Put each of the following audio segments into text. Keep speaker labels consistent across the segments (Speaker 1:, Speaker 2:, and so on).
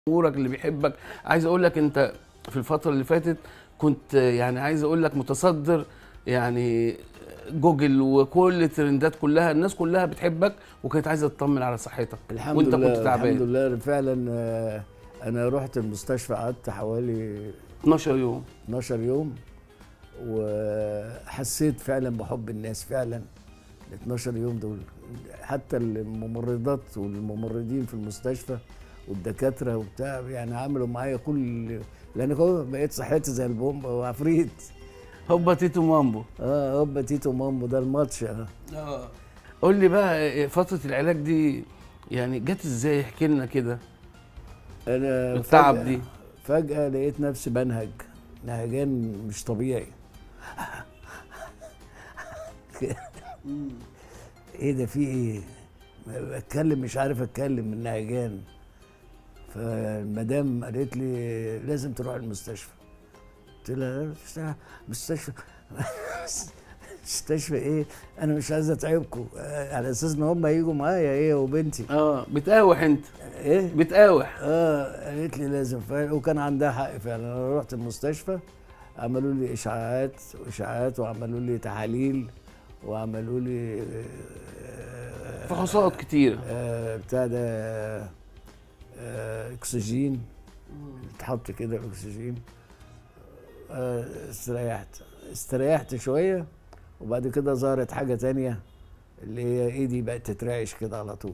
Speaker 1: جمهورك اللي بيحبك عايز اقول لك انت في الفتره اللي فاتت كنت يعني عايز اقول لك متصدر يعني جوجل وكل الترندات كلها الناس كلها بتحبك وكانت عايزه تطمن على صحتك
Speaker 2: الحمد
Speaker 1: وانت
Speaker 2: لله
Speaker 1: كنت تعبان
Speaker 2: الحمد لله فعلا آه، انا رحت المستشفى قعدت حوالي
Speaker 1: 12 يوم
Speaker 2: 12 يوم وحسيت فعلا بحب الناس فعلا ال 12 يوم دول حتى الممرضات والممرضين في المستشفى والدكاتره وبتاع يعني عملوا معايا كل لان هو بقيت صحتي زي البومبا وعفريت
Speaker 1: هوبا تيتو مامبو
Speaker 2: اه هوبا تيتو مامو ده الماتش اه
Speaker 1: اه قول لي بقى فتره العلاج دي يعني جت ازاي احكي لنا كده
Speaker 2: انا
Speaker 1: التعب
Speaker 2: فجأة-
Speaker 1: دي
Speaker 2: فجأة لقيت نفسي بنهج نهجان مش طبيعي ايه ده في ايه بتكلم مش عارف اتكلم من نهجان فالمدام قالت لي لازم تروح المستشفى قلت لها "مستشفى- مستشفى مستشفى ايه انا مش عايز اتعبكم على اساس ان هم هيجوا معايا ايه وبنتي
Speaker 1: اه بتقاوح انت
Speaker 2: ايه
Speaker 1: بتقاوح
Speaker 2: اه قالت لي لازم فعلا وكان عندها حق فعلا انا رحت المستشفى عملوا لي اشعاعات واشعاعات وعملوا لي تحاليل وعملوا لي آه،
Speaker 1: فحوصات كتيره
Speaker 2: آه، بتاع ده آه، اكسجين اتحط كده الاكسجين آه، استريحت استريحت شويه وبعد كده ظهرت حاجه تانية اللي هي ايدي بقت تترعش كده على طول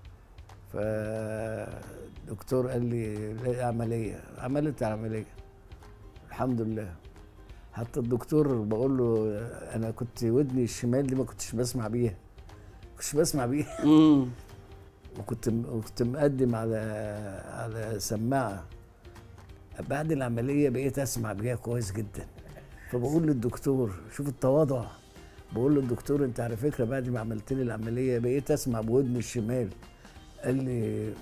Speaker 2: فالدكتور قال لي لا عمليه عملت عمليه الحمد لله حتى الدكتور بقول له انا كنت ودني الشمال دي ما كنتش بسمع بيها كنتش بسمع بيها
Speaker 1: امم
Speaker 2: وكنت وكنت مقدم على على سماعه بعد العمليه بقيت اسمع بيها كويس جدا فبقول للدكتور شوف التواضع بقول للدكتور انت على فكره بعد ما عملت لي العمليه بقيت اسمع بودني الشمال قال لي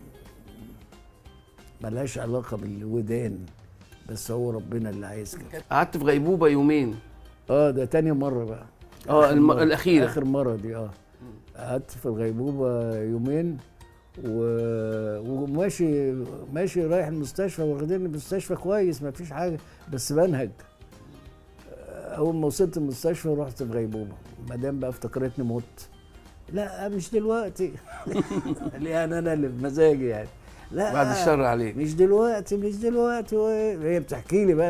Speaker 2: ملهاش علاقه بالودان بس هو ربنا اللي عايز كده
Speaker 1: قعدت في غيبوبه يومين
Speaker 2: اه ده تاني مره بقى
Speaker 1: اه
Speaker 2: آخر
Speaker 1: الم...
Speaker 2: مرة.
Speaker 1: الاخيره
Speaker 2: اخر مره دي اه قعدت في الغيبوبه يومين و... وماشي ماشي رايح المستشفى واخدين المستشفى كويس ما فيش حاجه بس بنهج اول ما وصلت المستشفى رحت في غيبوبه المدام بقى افتكرتني مت لا مش دلوقتي يعني انا اللي بمزاجي يعني لا
Speaker 1: بعد الشر عليك
Speaker 2: مش دلوقتي مش دلوقتي هي بتحكي لي بقى